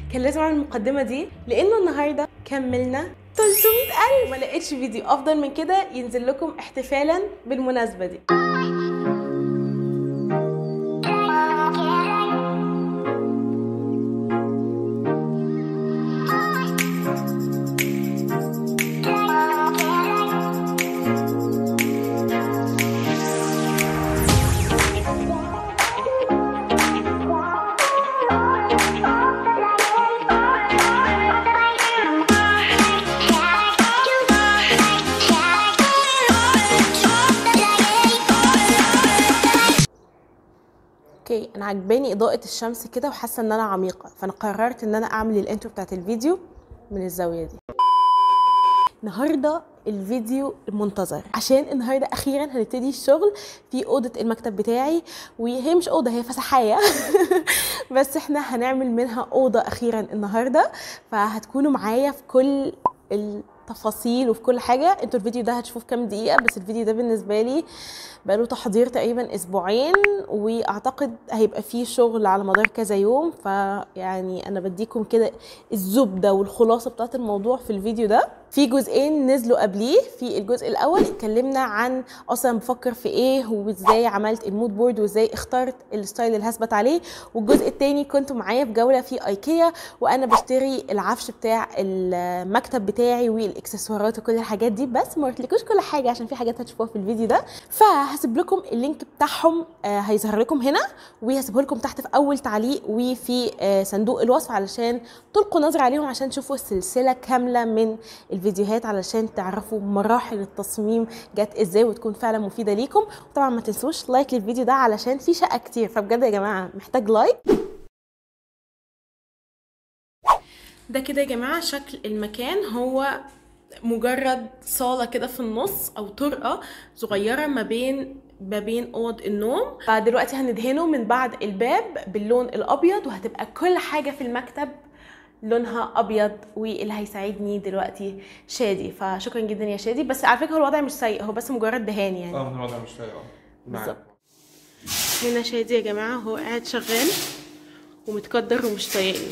كان لازم اعمل المقدمه دي لانه النهارده كملنا 300000 ما لقيتش فيديو افضل من كده ينزل لكم احتفالا بالمناسبه دي اوكي انا عجباني اضاءه الشمس كده وحاسه ان انا عميقه فانا قررت ان انا اعمل الانترو بتاعت الفيديو من الزاويه دي النهارده الفيديو المنتظر عشان النهارده اخيرا هنبتدي الشغل في اوضه المكتب بتاعي وهي مش اوضه هي فسحايه بس احنا هنعمل منها اوضه اخيرا النهارده فهتكونوا معايا في كل التفاصيل وفي كل حاجه انتوا الفيديو ده هتشوفوه في كام دقيقه بس الفيديو ده بالنسبه لي بقاله تحضير تقريبا اسبوعين واعتقد هيبقى فيه شغل على مدار كذا يوم فيعني انا بديكم كده الزبده والخلاصه بتاعت الموضوع في الفيديو ده في جزئين نزلوا قبليه في الجزء الاول اتكلمنا عن اصلا بفكر في ايه وازاي عملت المود بورد وازاي اخترت الستايل اللي هثبت عليه والجزء الثاني كنتوا معايا في جوله في ايكيا وانا بشتري العفش بتاع المكتب بتاعي والاكسسوارات وكل الحاجات دي بس ما قلتلكوش كل حاجه عشان في حاجات هتشوفوها في الفيديو ده فهسيب لكم اللينك بتاعهم آه هيظهر لكم هنا وهسيبه لكم تحت في اول تعليق وفي آه صندوق الوصف علشان تلقوا نظره عليهم عشان تشوفوا السلسله كامله من الفيديوهات علشان تعرفوا مراحل التصميم جت ازاي وتكون فعلا مفيده ليكم وطبعا ما تنسوش لايك للفيديو ده علشان في شقه كتير فبجد يا جماعه محتاج لايك ده كده يا جماعه شكل المكان هو مجرد صاله كده في النص او طرقه صغيره ما بين ما بين اوض النوم فدلوقتي هندهنه من بعد الباب باللون الابيض وهتبقى كل حاجه في المكتب لونها ابيض واللي هيساعدني دلوقتي شادي فشكرا جدا يا شادي بس على فكره هو الوضع مش سيء هو بس مجرد دهان يعني اه من الوضع مش فايق اه بالظبط هنا شادي يا جماعه هو قاعد شغال ومتقدر ومش طايقني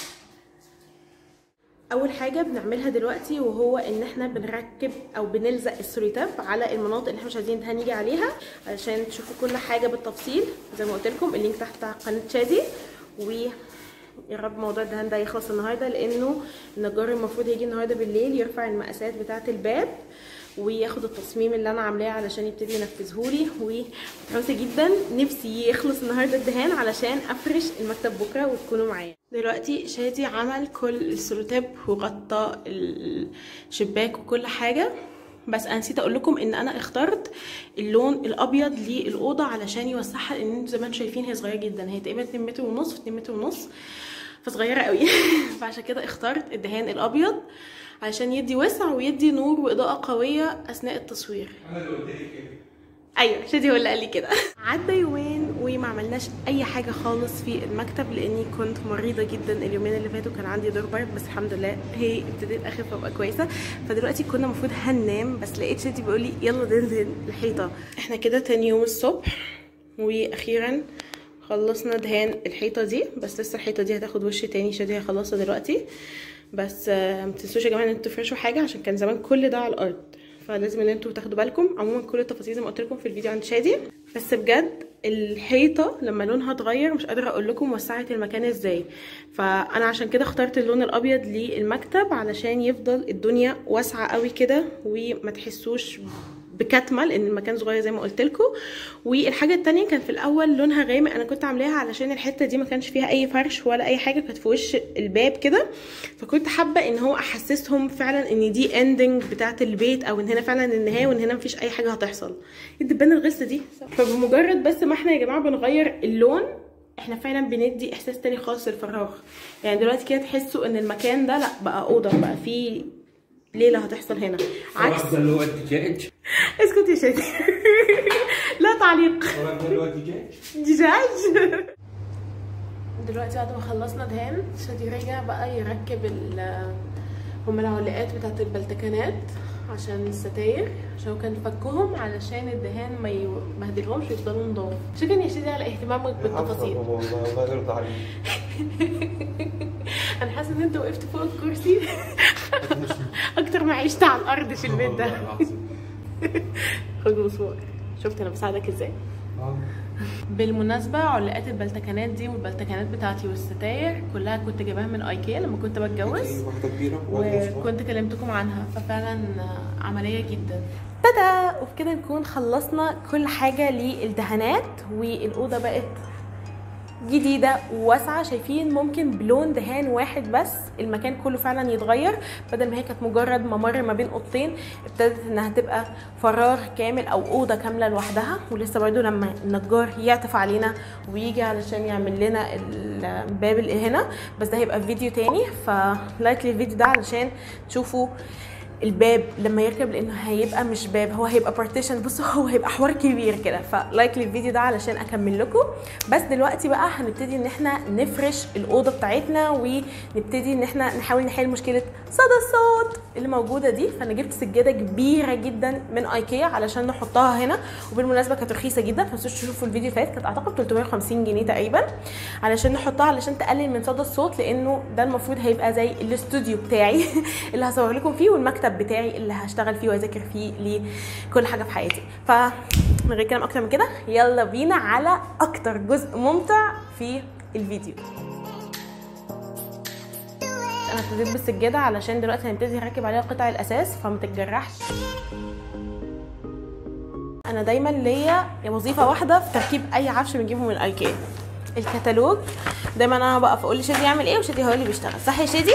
اول حاجه بنعملها دلوقتي وهو ان احنا بنركب او بنلزق السوليتاب على المناطق اللي احنا مش عايزين الدهان يجي عليها علشان تشوفوا كل حاجه بالتفصيل زي ما قلت لكم اللينك تحت بتاع قناه شادي و يا رب موضوع الدهان ده يخلص النهارده لانه النجار المفروض هيجي النهارده بالليل يرفع المقاسات بتاعه الباب وياخد التصميم اللي انا عاملاه علشان يبتدي ينفذهولي ومتحمسه جدا نفسي يخلص النهارده الدهان علشان افرش المكتب بكره وتكونوا معايا دلوقتي شادي عمل كل السلوتاب وغطى الشباك وكل حاجه بس انا نسيت اقول لكم ان انا اخترت اللون الابيض للاوضه علشان يوسعها لان انتوا زي ما انتم شايفين هي صغيره جدا هي تقريبا 2 متر ونص في 2 متر ونص فصغيره قوي فعشان كده اخترت الدهان الابيض علشان يدي وسع ويدي نور واضاءه قويه اثناء التصوير انا اللي قلت لك كده ايوه شادي هو اللي قال لي كده عدى يومين وما عملناش اي حاجه خالص في المكتب لاني كنت مريضه جدا اليومين اللي فاتوا كان عندي دور برد بس الحمد لله هي ابتديت اخف وابقى كويسه فدلوقتي كنا المفروض هننام بس لقيت شادي بيقول لي يلا ننزل الحيطه احنا كده تاني يوم الصبح واخيرا خلصنا دهان الحيطه دي بس لسه الحيطه دي هتاخد وش تاني شادي هيخلصها دلوقتي بس ما تنسوش يا جماعه ان انتوا تفرشوا حاجه عشان كان زمان كل ده على الارض فلازم ان انتوا تاخدوا بالكم عموما كل التفاصيل زي ما قلت لكم في الفيديو عند شادي بس بجد الحيطه لما لونها اتغير مش قادره اقول لكم وسعت المكان ازاي فانا عشان كده اخترت اللون الابيض للمكتب علشان يفضل الدنيا واسعه قوي كده وما تحسوش بكتمه لان المكان صغير زي ما قلت لكم والحاجه التانية كان في الاول لونها غامق انا كنت عاملاها علشان الحته دي ما كانش فيها اي فرش ولا اي حاجه كانت في وش الباب كده فكنت حابه ان هو احسسهم فعلا ان دي اندنج بتاعه البيت او ان هنا فعلا النهايه وان هنا مفيش اي حاجه هتحصل الدبانه الغلسه دي فبمجرد بس ما احنا يا جماعه بنغير اللون احنا فعلا بندي احساس تاني خالص للفراغ يعني دلوقتي كده تحسوا ان المكان ده لا بقى اوضه بقى فيه ليله هتحصل هنا عكس ده اللي هو الدجاج اسكت يا شادي لا تعليق ده اللي هو الدجاج دجاج دلوقتي بعد ما خلصنا دهان شادي رجع بقى يركب ال هم العلاقات بتاعت البلتكنات عشان الستاير عشان هو كان فكهم علشان الدهان ما يبهدلهمش ويفضلوا نضاف شكرا يا شادي على اهتمامك بالتفاصيل والله الله يرضى عليك انا حاسه ان انت وقفت فوق الكرسي اكتر ما عشت على الارض في البيت ده خد مصور شفت انا بساعدك ازاي بالمناسبة علاقات البلتكنات دي والبلتكنات بتاعتي والستاير كلها كنت جايباها من ايكيا لما كنت بتجوز واحدة كبيرة وكنت كلمتكم عنها ففعلا عملية جدا تادا وبكده نكون خلصنا كل حاجة للدهانات والأوضة بقت جديدة وواسعة شايفين ممكن بلون دهان واحد بس المكان كله فعلا يتغير بدل ما هي كانت مجرد ممر ما بين اوضتين ابتدت انها تبقى فراغ كامل او اوضة كاملة لوحدها ولسه برضو لما النجار يعطف علينا ويجي علشان يعمل لنا الباب اللي هنا بس ده هيبقى في فيديو تاني فلايك للفيديو ده علشان تشوفوا الباب لما يركب لانه هيبقى مش باب هو هيبقى بارتيشن بصوا هو هيبقى حوار كبير كده فلايك للفيديو ده علشان اكمل لكم بس دلوقتي بقى هنبتدي ان احنا نفرش الاوضه بتاعتنا ونبتدي ان احنا نحاول نحل مشكله صدى الصوت اللي موجوده دي فانا جبت سجاده كبيره جدا من ايكيا علشان نحطها هنا وبالمناسبه كانت رخيصه جدا ما تنسوش تشوفوا الفيديو اللي فات كانت اعتقد 350 جنيه تقريبا علشان نحطها علشان تقلل من صدى الصوت لانه ده المفروض هيبقى زي الاستوديو بتاعي اللي هصور لكم فيه والمكتب بتاعي اللي هشتغل فيه واذاكر فيه لكل حاجه في حياتي فمن غير كلام اكتر من كده يلا بينا على اكتر جزء ممتع في الفيديو انا ابتديت بالسجاده علشان دلوقتي هنبتدي نركب عليها قطع الاساس فما تتجرحش انا دايما ليا وظيفه واحده في تركيب اي عفش بنجيبه من ايكيا الكتالوج دايما انا بقف اقول لشادي يعمل ايه وشادي هو اللي بيشتغل صح يا شادي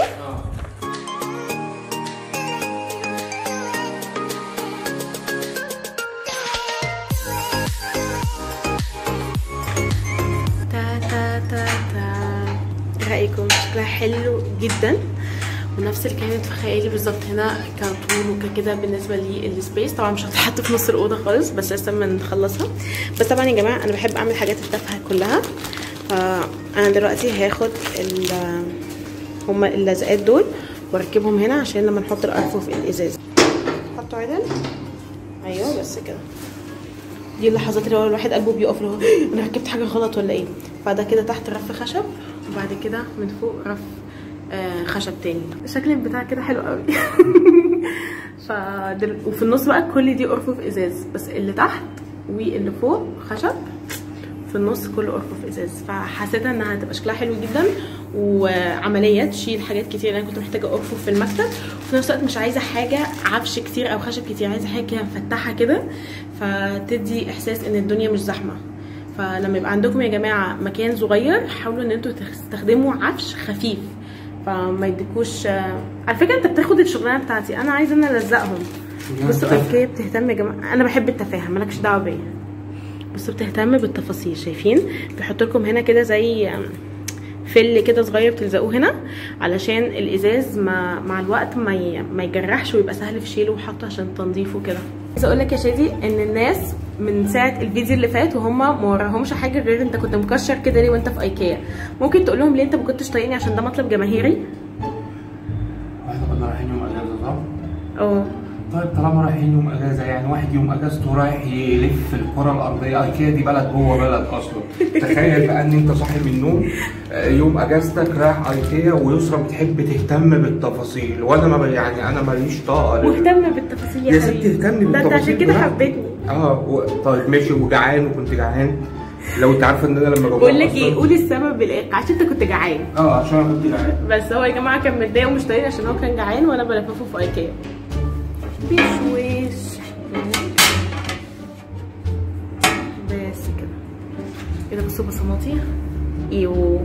تا تا تا تا رايكم شكلها حلو جدا ونفس اللي كانت في خيالي بالظبط هنا كطول وكده بالنسبه للسبيس طبعا مش هتتحط في نص الاوضه خالص بس لسه بنخلصها بس طبعا يا جماعه انا بحب اعمل حاجات التافهه كلها فانا دلوقتي هاخد هما اللزقات دول واركبهم هنا عشان لما نحط الارفف الازاز حطوا عدل ايوه بس كده دي اللحظات اللي هو الواحد قلبه بيقف اللي هو انا ركبت حاجه غلط ولا ايه فده كده تحت رف خشب وبعد كده من فوق رف آه خشب تاني شكل البتاع كده حلو قوي فدل... وفي النص بقى كل دي ارفف ازاز بس اللي تحت واللي فوق خشب في النص كله ارفف ازاز فحسيتها انها هتبقى شكلها حلو جدا وعمليه تشيل حاجات كتير انا كنت محتاجه ارفف في المكتب وفي نفس الوقت مش عايزه حاجه عفش كتير او خشب كتير عايزه حاجه كده مفتحه كده فتدي احساس ان الدنيا مش زحمه فلما يبقى عندكم يا جماعه مكان صغير حاولوا ان انتوا تستخدموا عفش خفيف فما يديكوش على فكره انت بتاخد الشغلانه بتاعتي انا عايزه ان الزقهم بصوا ايكيا بتهتم يا جماعه انا بحب التفاهه مالكش دعوه بيا بصوا بتهتم بالتفاصيل شايفين بيحط لكم هنا كده زي فل كده صغير بتلزقوه هنا علشان الازاز ما مع الوقت ما ي... ما يجرحش ويبقى سهل في شيله وحطه عشان تنظيفه كده عايزه اقول لك يا شادي ان الناس من ساعه الفيديو اللي فات وهم ما وراهمش حاجه غير انت كنت مكشر كده ليه وانت في ايكيا ممكن تقول لهم ليه انت ما كنتش طايقني عشان ده مطلب جماهيري احنا كنا رايحين يوم اجازه صح؟ اه طيب طالما رايحين يوم اجازه يعني واحد يوم اجازته رايح يلف الكره الارضيه ايكيا دي بلد جوه بلد اصلا تخيل بقى ان انت صاحي من النوم آه، يوم اجازتك رايح ايكيا ويسرا بتحب تهتم بالتفاصيل وانا ما ب- يعني انا ماليش طاقه لل- مهتمه بالتفاصيل يا يا ستي حبيبي اهتمي ده انت بالتفاصيل عشان كده براحتك. حبيتني اه و... طيب ماشي وجعان وكنت جعان لو انت عارفه ان انا لما ببقى بقول لك أصلاً- ايه قولي السبب بالاخر عشان انت كنت جعان اه عشان انا كنت جعان بس هو يا جماعه كان متضايق ومش طايقني عشان هو كان جعان وانا بلففه في ايكيا بشويش بس كده كده بصوا بصماتي ايوه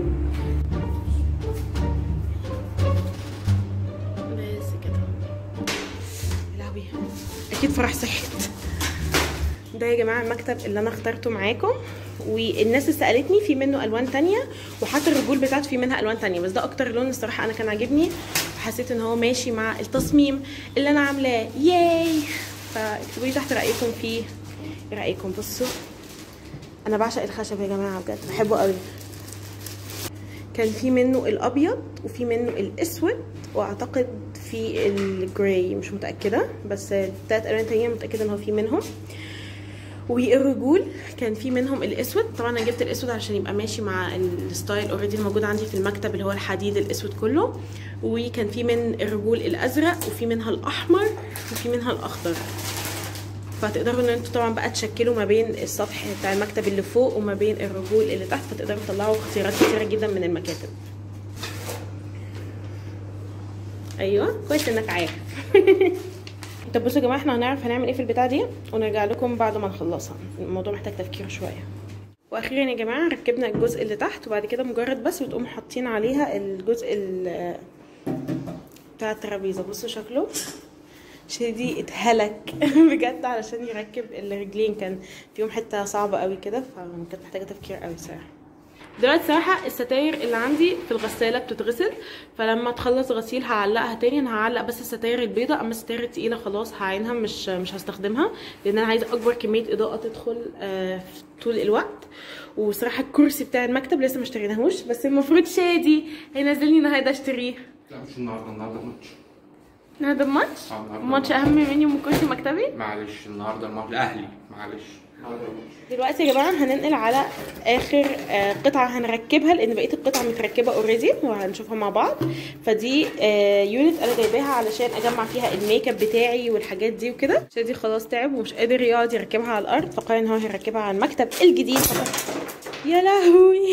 بس كده يا لهوي اكيد فرح صحت ده يا جماعه المكتب اللي انا اخترته معاكم والناس اللي سالتني في منه الوان تانية وحتى الرجول بتاعته في منها الوان تانية بس ده اكتر لون الصراحه انا كان عاجبني وحسيت ان هو ماشي مع التصميم اللي انا عاملاه ياي فاكتبوا لي تحت رايكم فيه ايه رايكم بصوا انا بعشق الخشب يا جماعه بجد بحبه قوي كان في منه الابيض وفي منه الاسود واعتقد في الجراي مش متاكده بس التلات الوان تانية متاكده ان هو في منهم والرجول كان في منهم الاسود طبعا انا جبت الاسود عشان يبقى ماشي مع الستايل اوريدي الموجود عندي في المكتب اللي هو الحديد الاسود كله وكان في من الرجول الازرق وفي منها الاحمر وفي منها الاخضر فتقدروا ان انتوا طبعا بقى تشكلوا ما بين السطح بتاع المكتب اللي فوق وما بين الرجول اللي تحت فتقدروا تطلعوا اختيارات كتيره جدا من المكاتب ايوه كويس انك عارف طب بصوا يا جماعه احنا هنعرف هنعمل ايه في البتاع دي ونرجع لكم بعد ما نخلصها الموضوع محتاج تفكير شويه واخيرا يا جماعه ركبنا الجزء اللي تحت وبعد كده مجرد بس بتقوم حاطين عليها الجزء بتاع الترابيزه بصوا شكله شدي اتهلك بجد علشان يركب الرجلين كان فيهم حته صعبه قوي كده فكانت محتاجه تفكير قوي صراحه دلوقتي صراحه الستاير اللي عندي في الغساله بتتغسل فلما تخلص غسيل هعلقها تاني انا هعلق بس الستاير البيضاء اما الستاير التقيله خلاص هعينها مش مش هستخدمها لان انا عايزه اكبر كميه اضاءه تدخل آه طول الوقت وصراحه الكرسي بتاع المكتب لسه ما اشتريناهوش بس المفروض شادي هينزلني النهارده اشتريه لا مش النهارده النهارده ماتش النهارده الماتش آه، النهاردة الماتش اهم مني من كرسي مكتبي معلش النهارده الماتش الاهلي معلش النهارده الماتش دلوقتي يا جماعه هننقل على اخر آه، قطعه هنركبها لان بقيه القطع متركبه اوريدي وهنشوفها مع بعض فدي آه، يونت انا جايباها علشان اجمع فيها الميك اب بتاعي والحاجات دي وكده شادي خلاص تعب ومش قادر يقعد يركبها على الارض فقرر ان هو هيركبها على المكتب الجديد يا لهوي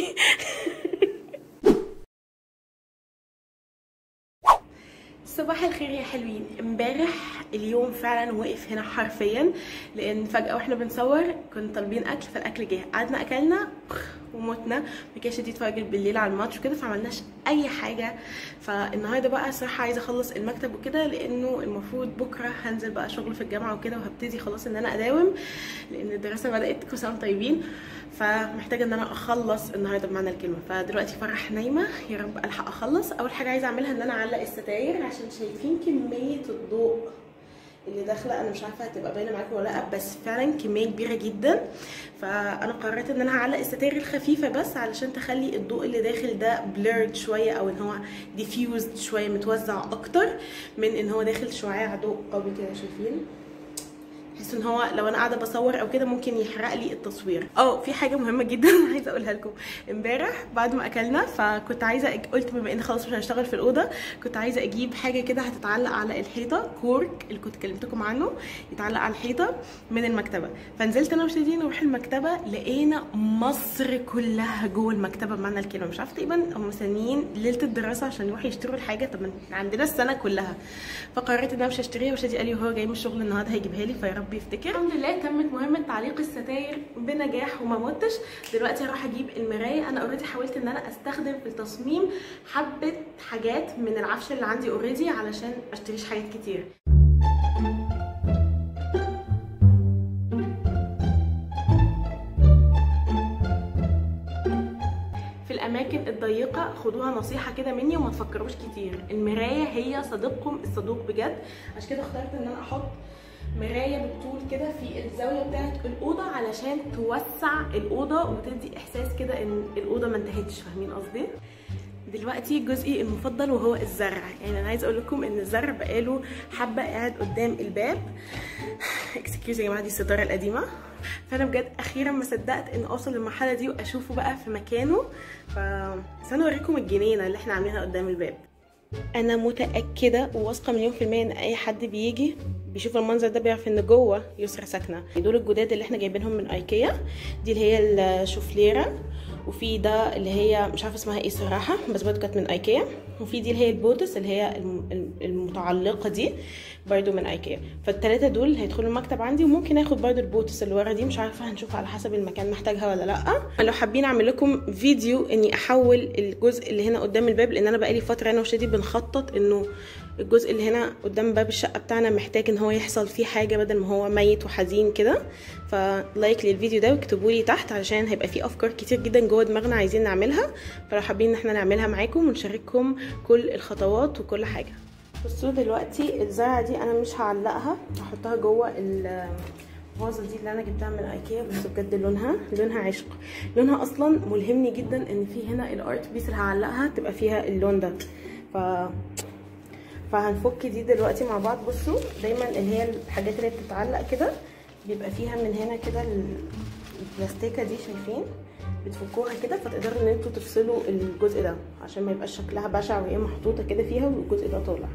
صباح الخير يا حلوين امبارح اليوم فعلا وقف هنا حرفيا لان فجاه واحنا بنصور كنا طالبين اكل فالاكل جه قعدنا اكلنا ومتنا ما كانش دي اتفرج بالليل على الماتش وكده فعملناش اي حاجه فالنهارده بقى صراحه عايزه اخلص المكتب وكده لانه المفروض بكره هنزل بقى شغل في الجامعه وكده وهبتدي خلاص ان انا اداوم لان الدراسه بدات كل سنه وانتم طيبين فمحتاجه ان انا اخلص النهارده بمعنى الكلمه فدلوقتي فرح نايمه يا رب الحق اخلص اول حاجه عايزه اعملها ان انا اعلق الستاير عشان شايفين كميه الضوء اللي داخله انا مش عارفه هتبقى باينه معاكم ولا لا بس فعلا كميه كبيره جدا فانا قررت ان انا هعلق الستاير الخفيفه بس علشان تخلي الضوء اللي داخل ده بليرد شويه او ان هو ديفيوزد شويه متوزع اكتر من ان هو داخل شعاع ضوء قوي كده شايفين بحس ان هو لو انا قاعده بصور او كده ممكن يحرق لي التصوير اه في حاجه مهمه جدا عايزه اقولها لكم امبارح بعد ما اكلنا فكنت عايزه أج... قلت بما ان خلاص مش هشتغل في الاوضه كنت عايزه اجيب حاجه كده هتتعلق على الحيطه كورك اللي كنت كلمتكم عنه يتعلق على الحيطه من المكتبه فنزلت انا وشادي نروح المكتبه لقينا مصر كلها جوه المكتبه بمعنى الكلمه مش عارفه تقريبا هم مستنيين ليله الدراسه عشان يروحوا يشتروا الحاجه طب ما عندنا السنه كلها فقررت ان انا مش هشتريها وشادي قال لي وهو جاي من الشغل النهارده هيجيبها لي فيا رب يفتكر الحمد لله تمت مهمه تعليق الستاير بنجاح وما متش دلوقتي هروح اجيب المرايه انا اوريدي حاولت ان انا استخدم في التصميم حبه حاجات من العفش اللي عندي اوريدي علشان ما اشتريش حاجات كتير في الاماكن الضيقه خدوها نصيحه كده مني وما تفكروش كتير المرايه هي صديقكم الصدوق بجد عشان كده اخترت ان انا احط مرايه بالطول كده في الزاويه بتاعه الاوضه علشان توسع الاوضه وتدي احساس كده ان الاوضه ما انتهتش فاهمين قصدي دلوقتي جزئي المفضل وهو الزرع يعني انا عايزه اقول لكم ان الزرع بقاله حبه قاعد قدام الباب اكسكيوز يا جماعه دي الستاره القديمه فانا بجد اخيرا ما صدقت ان اوصل للمرحله دي واشوفه بقى في مكانه ف بس انا اوريكم الجنينه اللي احنا عاملينها قدام الباب انا متاكده وواثقه مليون في الميه ان اي حد بيجي بيشوف المنظر ده بيعرف ان جوه يسرى ساكنه دول الجداد اللي احنا جايبينهم من ايكيا دي اللي هي الشوفليره وفي ده اللي هي مش عارفه اسمها ايه الصراحه بس برضه كانت من ايكيا وفي دي اللي هي البوتس اللي هي المتعلقه دي برضه من ايكيا فالثلاثه دول هيدخلوا المكتب عندي وممكن اخد برضه البوتس اللي ورا دي مش عارفه هنشوف على حسب المكان محتاجها ولا لا لو حابين اعمل لكم فيديو اني احول الجزء اللي هنا قدام الباب لان انا بقالي فتره انا وشادي بنخطط انه الجزء اللي هنا قدام باب الشقه بتاعنا محتاج ان هو يحصل فيه حاجه بدل ما هو ميت وحزين كده فلايك للفيديو ده واكتبوا لي تحت علشان هيبقى فيه افكار كتير جدا جوه دماغنا عايزين نعملها فلو حابين ان احنا نعملها معاكم ونشارككم كل الخطوات وكل حاجه بصوا دلوقتي الزرعه دي انا مش هعلقها هحطها جوه الفازه دي اللي انا جبتها من ايكيا بس بجد لونها لونها عشق لونها اصلا ملهمني جدا ان في هنا الارت بيس اللي هعلقها تبقى فيها اللون ده ف فهنفك دي دلوقتي مع بعض بصوا دايما اللي هي الحاجات اللي بتتعلق كده بيبقى فيها من هنا كده ال- البلاستيكه دي شايفين بتفكوها كده فتقدروا ان انتوا تفصلوا الجزء ده عشان ما يبقاش شكلها بشع وهي محطوطه كده فيها والجزء ده طالع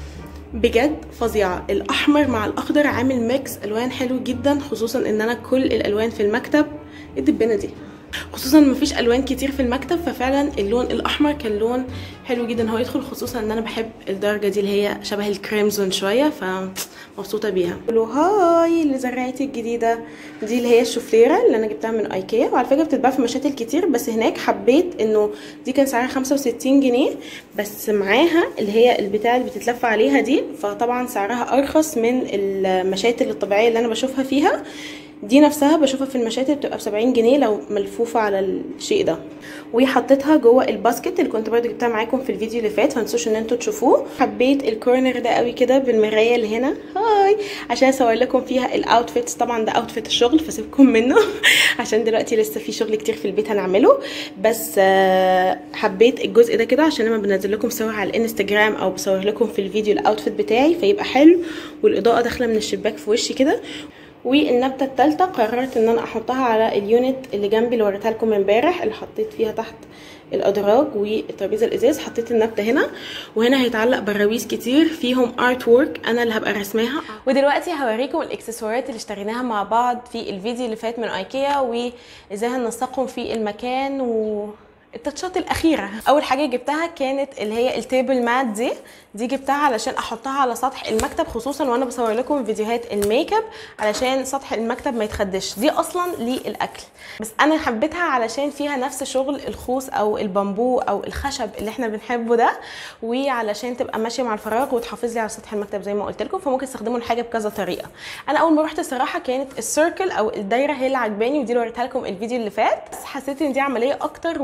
بجد فظيعه الاحمر مع الاخضر عامل ميكس الوان حلو جدا خصوصا ان انا كل الالوان في المكتب إيه الدبانه دي خصوصا مفيش الوان كتير في المكتب ففعلا اللون الاحمر كان لون حلو جدا هو يدخل خصوصا ان انا بحب الدرجه دي اللي هي شبه الكريمزون شويه فمبسوطه بيها قولوا هاي لزراعتي الجديده دي اللي هي الشوفليره اللي انا جبتها من ايكيا وعلى فكره بتتباع في مشاتل كتير بس هناك حبيت انه دي كان سعرها 65 جنيه بس معاها اللي هي البتاع اللي بتتلف عليها دي فطبعا سعرها ارخص من المشاتل الطبيعيه اللي انا بشوفها فيها دي نفسها بشوفها في المشاتل بتبقى ب 70 جنيه لو ملفوفه على الشيء ده وحطيتها جوه الباسكت اللي كنت برضو جبتها معاكم في الفيديو اللي فات فمتنسوش ان انتوا تشوفوه حبيت الكورنر ده قوي كده بالمرايه اللي هنا هاي عشان اصور لكم فيها الاوتفيتس طبعا ده اوتفيت الشغل فسيبكم منه عشان دلوقتي لسه في شغل كتير في البيت هنعمله بس آه، حبيت الجزء ده كده عشان لما بنزل لكم صور على الانستجرام او بصور لكم في الفيديو الاوتفيت بتاعي فيبقى حلو والاضاءه داخله من الشباك في وشي كده والنبته الثالثه قررت ان انا احطها على اليونت اللي جنبي اللي وريتها لكم امبارح اللي حطيت فيها تحت الادراج والترابيزه الازاز حطيت النبته هنا وهنا هيتعلق براويز كتير فيهم ارت وورك انا اللي هبقى رسماها ودلوقتي هوريكم الاكسسوارات اللي اشتريناها مع بعض في الفيديو اللي فات من ايكيا وازاي هننسقهم في المكان و التاتشات الاخيره اول حاجه جبتها كانت اللي هي التيبل مات دي دي جبتها علشان احطها على سطح المكتب خصوصا وانا بصور لكم فيديوهات الميك اب علشان سطح المكتب ما يتخدش دي اصلا للاكل بس انا حبيتها علشان فيها نفس شغل الخوص او البامبو او الخشب اللي احنا بنحبه ده وعلشان تبقى ماشيه مع الفراغ وتحافظ لي على سطح المكتب زي ما قلت لكم فممكن تستخدموا الحاجه بكذا طريقه انا اول ما رحت الصراحه كانت السيركل او الدايره هي اللي عجباني ودي اللي وريتها لكم الفيديو اللي فات بس حسيت ان دي عمليه اكتر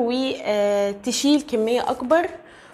وتشيل كميه اكبر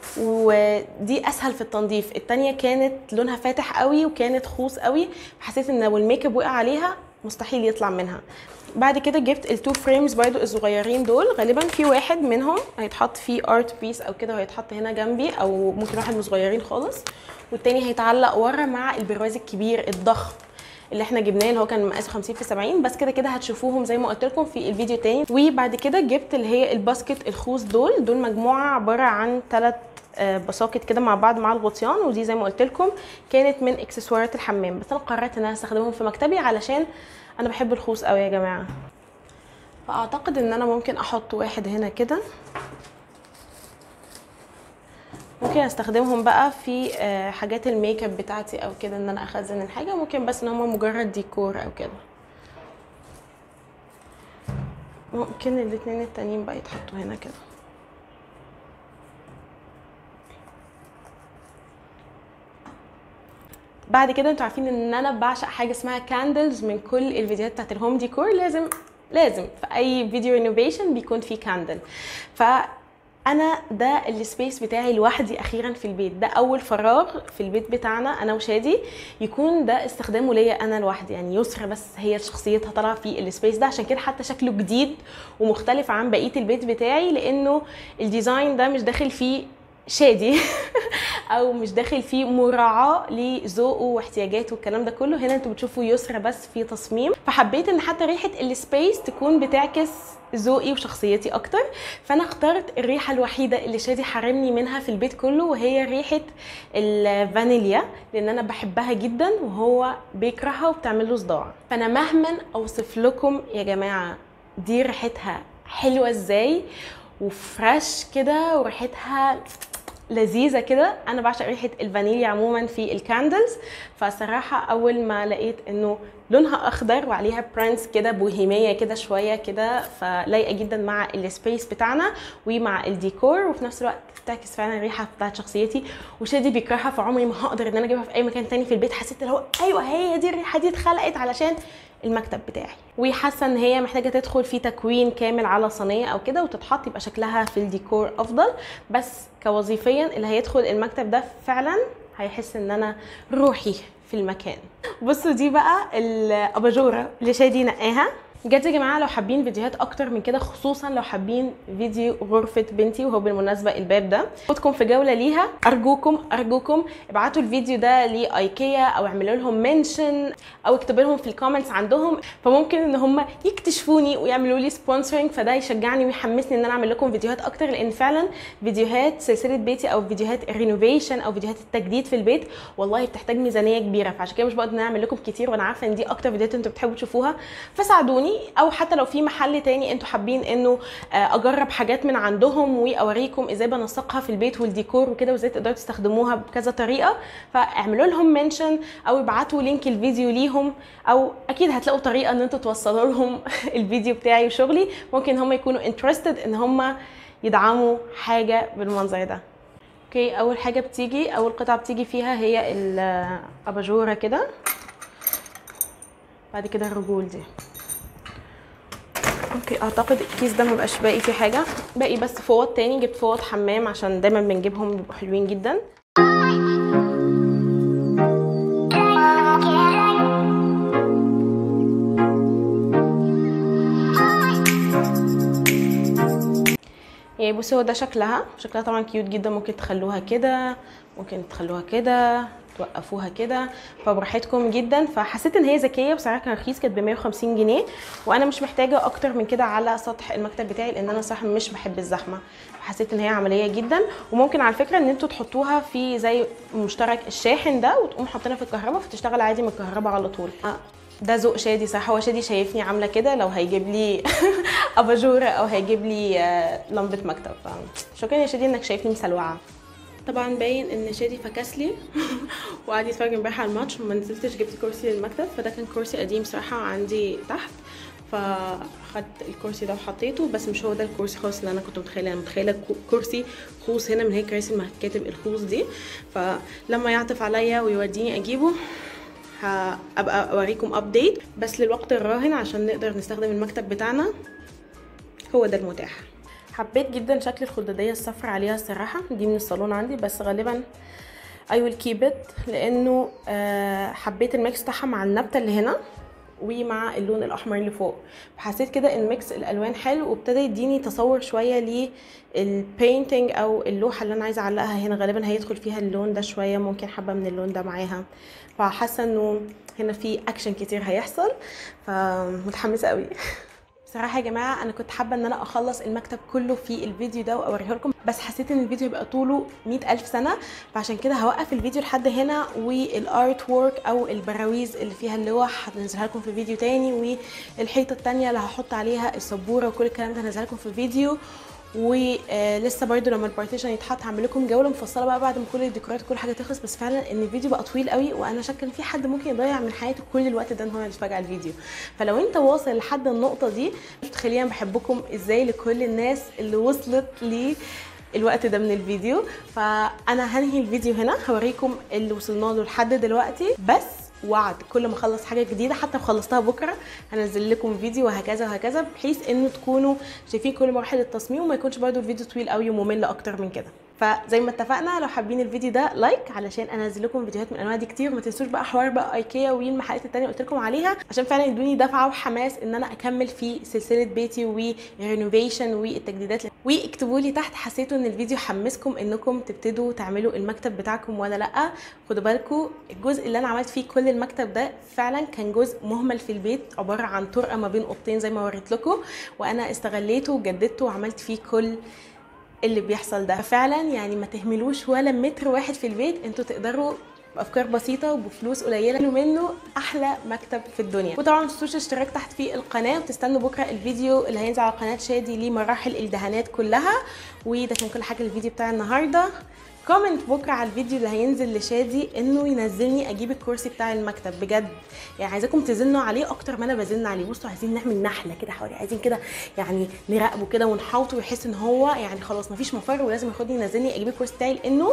ودي اسهل في التنظيف التانية كانت لونها فاتح قوي وكانت خوص قوي حسيت ان لو الميك اب وقع عليها مستحيل يطلع منها بعد كده جبت التو فريمز برضو الصغيرين دول غالبا في واحد منهم هيتحط فيه ارت بيس او كده وهيتحط هنا جنبي او ممكن واحد من صغيرين خالص والتاني هيتعلق ورا مع البرواز الكبير الضخم اللي احنا جبناه اللي هو كان مقاسه 50 في 70 بس كده كده هتشوفوهم زي ما قلت لكم في الفيديو تاني وبعد كده جبت اللي هي الباسكت الخوص دول دول مجموعه عباره عن ثلاث بساكت كده مع بعض مع الغطيان ودي زي ما قلت لكم كانت من اكسسوارات الحمام بس انا قررت ان انا استخدمهم في مكتبي علشان انا بحب الخوص قوي يا جماعه فاعتقد ان انا ممكن احط واحد هنا كده ممكن استخدمهم بقى في آه، حاجات الميك اب بتاعتي او كده ان انا اخزن الحاجه ممكن بس ان هم مجرد ديكور او كده ممكن الاتنين التانيين بقى يتحطوا هنا كده بعد كده انتوا عارفين ان انا بعشق حاجه اسمها كاندلز من كل الفيديوهات بتاعت الهوم ديكور لازم لازم في اي فيديو رينوفيشن بيكون فيه كاندل ف انا ده السبيس بتاعي لوحدي اخيرا في البيت ده اول فراغ في البيت بتاعنا انا وشادي يكون ده استخدامه ليا انا لوحدي يعني يسرى بس هي شخصيتها طالعه في السبيس ده عشان كده حتى شكله جديد ومختلف عن بقيه البيت بتاعي لانه الديزاين ده مش داخل فيه شادي او مش داخل فيه مراعاه لذوقه واحتياجاته والكلام ده كله هنا انتوا بتشوفوا يسرى بس في تصميم فحبيت ان حتى ريحه السبيس تكون بتعكس ذوقي وشخصيتي اكتر فانا اخترت الريحه الوحيده اللي شادي حرمني منها في البيت كله وهي ريحه الفانيليا لان انا بحبها جدا وهو بيكرهها وبتعمل له صداع فانا مهما اوصف لكم يا جماعه دي ريحتها حلوه ازاي وفريش كده وريحتها لذيذه كده انا بعشق ريحه الفانيليا عموما في الكاندلز فصراحه اول ما لقيت انه لونها اخضر وعليها برانس كده بوهيميه كده شويه كده فلايقه جدا مع السبيس بتاعنا ومع الديكور وفي نفس الوقت بتعكس فعلا الريحه بتاعت شخصيتي وشادي بيكرهها فعمري ما هقدر ان انا اجيبها في اي مكان تاني في البيت حسيت اللي هو ايوه هي دي الريحه دي اتخلقت علشان المكتب بتاعي وحاسه ان هي محتاجه تدخل في تكوين كامل على صينيه او كده وتتحط يبقى شكلها في الديكور افضل بس كوظيفيا اللي هيدخل المكتب ده فعلا هيحس ان انا روحي في المكان بصوا دي بقى الاباجوره اللي شادي نقاها بجد يا جماعه لو حابين فيديوهات اكتر من كده خصوصا لو حابين فيديو غرفه بنتي وهو بالمناسبه الباب ده خدكم في جوله ليها ارجوكم ارجوكم ابعتوا الفيديو ده لايكيا او اعملوا لهم منشن او اكتبوا لهم في الكومنتس عندهم فممكن ان هم يكتشفوني ويعملوا لي سبونسرنج فده يشجعني ويحمسني ان انا اعمل لكم فيديوهات اكتر لان فعلا فيديوهات سلسله بيتي او فيديوهات الرينوفيشن او فيديوهات التجديد في البيت والله بتحتاج ميزانيه كبيره فعشان كده مش بقدر ان انا اعمل لكم كتير وانا عارفه ان دي اكتر فيديوهات انتوا بتحبوا تشوفوها فساعدوني او حتى لو في محل تاني انتوا حابين انه اجرب حاجات من عندهم واوريكم ازاي بنسقها في البيت والديكور وكده وازاي تقدروا تستخدموها بكذا طريقه فاعملوا لهم منشن او ابعتوا لينك الفيديو ليهم او اكيد هتلاقوا طريقه ان انتوا توصلوا لهم الفيديو بتاعي وشغلي ممكن هم يكونوا انترستد ان هم يدعموا حاجه بالمنظر ده اوكي اول حاجه بتيجي اول قطعه بتيجي فيها هي الاباجوره كده بعد كده الرجول دي اوكي اعتقد الكيس ده مبقاش باقي فيه حاجه باقي بس فوط تاني جبت فوط حمام عشان دايما بنجيبهم بيبقوا حلوين جدا يعني بصي هو ده شكلها شكلها طبعا كيوت جدا ممكن تخلوها كده ممكن تخلوها كده توقفوها كده فبراحتكم جدا فحسيت ان هي ذكيه بسعرها كان رخيص كانت ب 150 جنيه وانا مش محتاجه اكتر من كده على سطح المكتب بتاعي لان انا صراحه مش بحب الزحمه فحسيت ان هي عمليه جدا وممكن على فكره ان انتوا تحطوها في زي مشترك الشاحن ده وتقوموا حاطينها في الكهرباء فتشتغل عادي من الكهرباء على طول ده ذوق شادي صح هو شادي شايفني عامله كده لو هيجيب لي اباجوره او هيجيب لي لمبه مكتب شكرا يا شادي انك شايفني مسلوعه طبعا باين ان شادي فكس لي وقعد يتفرج امبارح على الماتش وما نزلتش جبت كرسي للمكتب فده كان كرسي قديم صراحه عندي تحت فاخدت الكرسي ده وحطيته بس مش هو ده الكرسي خالص اللي انا كنت متخيله انا متخيله كرسي خوص هنا من هي كراسي المكاتب الخوص دي فلما يعطف عليا ويوديني اجيبه هبقى اوريكم ابديت بس للوقت الراهن عشان نقدر نستخدم المكتب بتاعنا هو ده المتاح حبيت جدا شكل الخداديه الصفرا عليها الصراحه دي من الصالون عندي بس غالبا اي ويل كيب ات لانه حبيت الميكس بتاعها مع النبته اللي هنا ومع اللون الاحمر اللي فوق فحسيت كده ان ميكس الالوان حلو وابتدى يديني تصور شويه للبينتنج او اللوحه اللي انا عايزه اعلقها هنا غالبا هيدخل فيها اللون ده شويه ممكن حبه من اللون ده معاها فحاسه انه هنا في اكشن كتير هيحصل فمتحمسه قوي بصراحه يا جماعه انا كنت حابه ان انا اخلص المكتب كله في الفيديو ده واوريه لكم بس حسيت ان الفيديو هيبقى طوله مئة ألف سنه فعشان كده هوقف الفيديو لحد هنا والارت وورك او البراويز اللي فيها اللوح هنزلها لكم في فيديو تاني والحيطه التانية اللي هحط عليها السبوره وكل الكلام ده هنزلها لكم في فيديو ولسه برده لما البارتيشن يتحط هعمل لكم جوله مفصله بقى بعد ما كل الديكورات وكل حاجه تخلص بس فعلا ان الفيديو بقى طويل قوي وانا شاكه ان في حد ممكن يضيع من حياته كل الوقت ده ان هو يتفرج على الفيديو فلو انت واصل لحد النقطه دي مش متخيلين انا بحبكم ازاي لكل الناس اللي وصلت لي الوقت ده من الفيديو فانا هنهي الفيديو هنا هوريكم اللي وصلنا له لحد دلوقتي بس وعد كل ما اخلص حاجه جديده حتى لو خلصتها بكره هنزل لكم فيديو وهكذا وهكذا بحيث انه تكونوا شايفين كل مراحل التصميم وما يكونش برده الفيديو طويل قوي وممل اكتر من كده فزي ما اتفقنا لو حابين الفيديو ده لايك علشان انزل لكم فيديوهات من الانواع دي كتير وما تنسوش بقى حوار بقى ايكيا والمحلات التانية قلت لكم عليها عشان فعلا يدوني دفعه وحماس ان انا اكمل في سلسله بيتي ورينوفيشن والتجديدات واكتبوا لي تحت حسيتوا ان الفيديو حمسكم انكم تبتدوا تعملوا المكتب بتاعكم ولا لا خدوا بالكم الجزء اللي انا عملت فيه كل المكتب ده فعلا كان جزء مهمل في البيت عباره عن طرقه ما بين اوضتين زي ما وريت لكم وانا استغليته وجددته وعملت فيه كل اللي بيحصل ده فعلا يعني ما تهملوش ولا متر واحد في البيت انتوا تقدروا بافكار بسيطه وبفلوس قليله منه احلى مكتب في الدنيا وطبعا ما تنسوش اشتراك تحت في القناه وتستنوا بكره الفيديو اللي هينزل على قناه شادي لمراحل الدهانات كلها وده كان كل حاجه الفيديو بتاع النهارده كومنت بكره على الفيديو اللي هينزل لشادي انه ينزلني اجيب الكرسي بتاع المكتب بجد يعني عايزاكم تزنوا عليه اكتر ما انا بزن عليه بصوا عايزين نعمل نحله كده حوالي عايزين كده يعني نراقبه كده ونحاوطه ويحس ان هو يعني خلاص مفيش مفر ولازم ياخدني ينزلني اجيب الكرسي بتاعي لانه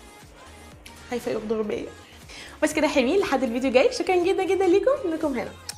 خايفه يغدر بيا بس كده حلوين لحد الفيديو جاي شكرا جدا جدا ليكم انكم هنا